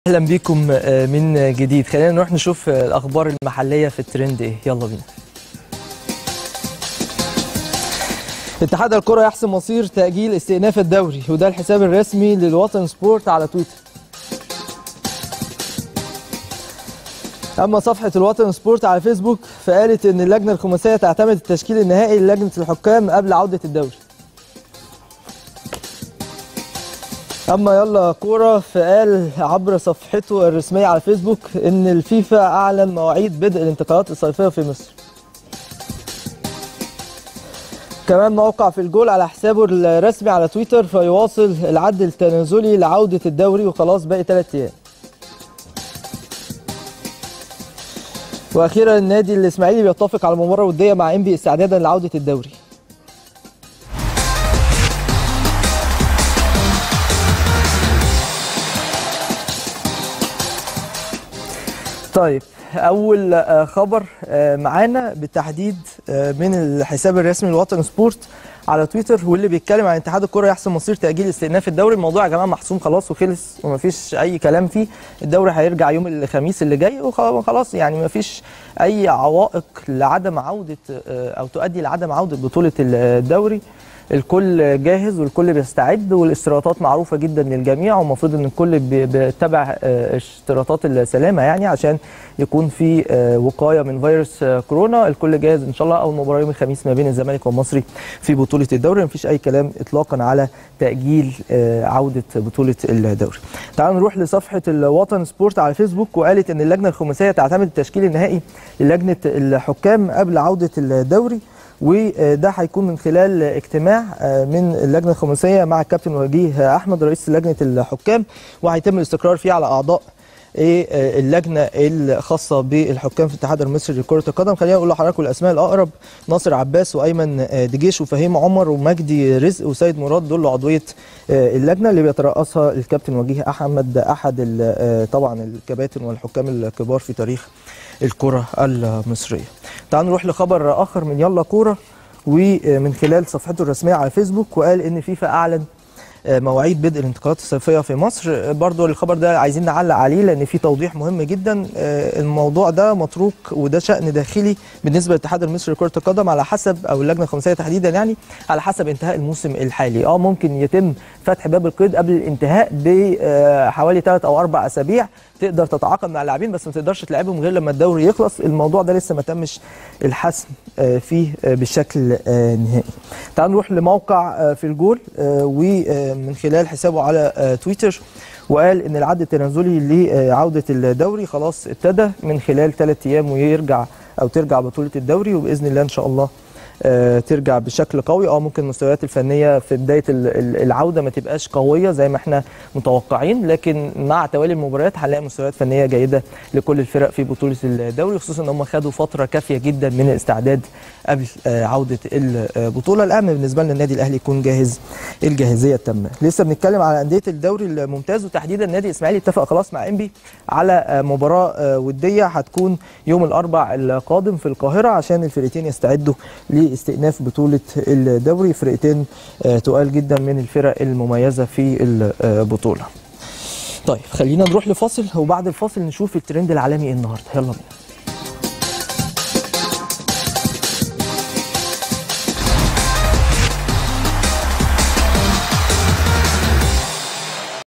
اهلا بيكم من جديد خلينا نروح نشوف الاخبار المحليه في الترند ايه يلا بينا اتحاد الكره يحسم مصير تاجيل استئناف الدوري وده الحساب الرسمي للوطن سبورت على تويتر اما صفحه الوطن سبورت على فيسبوك فقالت ان اللجنه الخماسيه تعتمد التشكيل النهائي للجنه الحكام قبل عوده الدوري اما يلا كوره فقال عبر صفحته الرسميه على فيسبوك ان الفيفا اعلن مواعيد بدء الانتقالات الصيفيه في مصر كمان موقع في الجول على حسابه الرسمي على تويتر فيواصل العد التنازلي لعوده الدوري وخلاص باقي ثلاث ايام واخيرا النادي الاسماعيلي بيتفق على مباراه وديه مع انبي استعدادا لعوده الدوري طيب اول خبر معانا بالتحديد من الحساب الرسمي للوطن سبورت على تويتر واللي بيتكلم عن اتحاد الكره يحسم مصير تاجيل استئناف الدوري الموضوع يا جماعه محسوم خلاص وخلص ومفيش اي كلام فيه الدوري هيرجع يوم الخميس اللي جاي وخلاص يعني مفيش اي عوائق لعدم عوده او تؤدي لعدم عوده بطوله الدوري الكل جاهز والكل بيستعد والاستراتات معروفه جدا للجميع والمفروض ان الكل بيتبع اشتراطات السلامه يعني عشان يكون في وقايه من فيروس كورونا الكل جاهز ان شاء الله اول مباراه يوم الخميس ما بين الزمالك والمصري في بطوله الدوري مفيش اي كلام اطلاقا على تاجيل عوده بطوله الدوري تعالوا نروح لصفحه الوطن سبورت على فيسبوك وقالت ان اللجنه الخماسيه تعتمد التشكيل النهائي للجنه الحكام قبل عوده الدوري وده هيكون من خلال اجتماع من اللجنه الخماسيه مع الكابتن وجيه احمد رئيس لجنه الحكام وهيتم الاستقرار فيه على اعضاء اللجنه الخاصه بالحكام في الاتحاد المصري لكره القدم خلينا نقول لحضراتكم الاسماء الاقرب ناصر عباس وايمن دجيش وفهيم عمر ومجدي رزق وسيد مراد دول عضويه اللجنه اللي بيترأسها الكابتن وجيه احمد احد طبعا الكباتن والحكام الكبار في تاريخ الكره المصريه. تعالوا نروح لخبر اخر من يلا كوره ومن خلال صفحته الرسميه على فيسبوك وقال ان فيفا اعلن مواعيد بدء الانتقالات الصيفيه في مصر برضو الخبر ده عايزين نعلق عليه لان في توضيح مهم جدا الموضوع ده متروك وده شان داخلي بالنسبه للاتحاد المصري لكره القدم على حسب او اللجنه الخماسيه تحديدا يعني على حسب انتهاء الموسم الحالي اه ممكن يتم فتح باب القيد قبل الانتهاء بحوالي ثلاث او اربع اسابيع تقدر تتعاقد مع اللاعبين بس ما تقدرش تلعبهم غير لما الدوري يخلص الموضوع ده لسه ما تمش الحسم فيه بشكل نهائي تعالوا نروح لموقع في الجول ومن خلال حسابه على تويتر وقال ان العد التنازلي لعوده الدوري خلاص ابتدى من خلال ثلاث ايام ويرجع او ترجع بطوله الدوري وباذن الله ان شاء الله ترجع بشكل قوي اه ممكن المستويات الفنيه في بدايه العوده ما تبقاش قويه زي ما احنا متوقعين لكن مع توالي المباريات هنلاقي مستويات فنيه جيده لكل الفرق في بطوله الدوري خصوصا ان هم خدوا فتره كافيه جدا من الاستعداد قبل عوده البطوله الاهم بالنسبه لنا النادي الاهلي يكون جاهز الجاهزيه التامه لسه بنتكلم على انديه الدوري الممتاز وتحديدا النادي الاسماعيلي اتفق خلاص مع انبي على مباراه وديه هتكون يوم الاربع القادم في القاهره عشان الفرقتين يستعدوا لاستئناف بطوله الدوري فرقتين تقال جدا من الفرق المميزه في البطوله طيب خلينا نروح لفاصل وبعد الفاصل نشوف الترند العالمي النهارده يلا بينا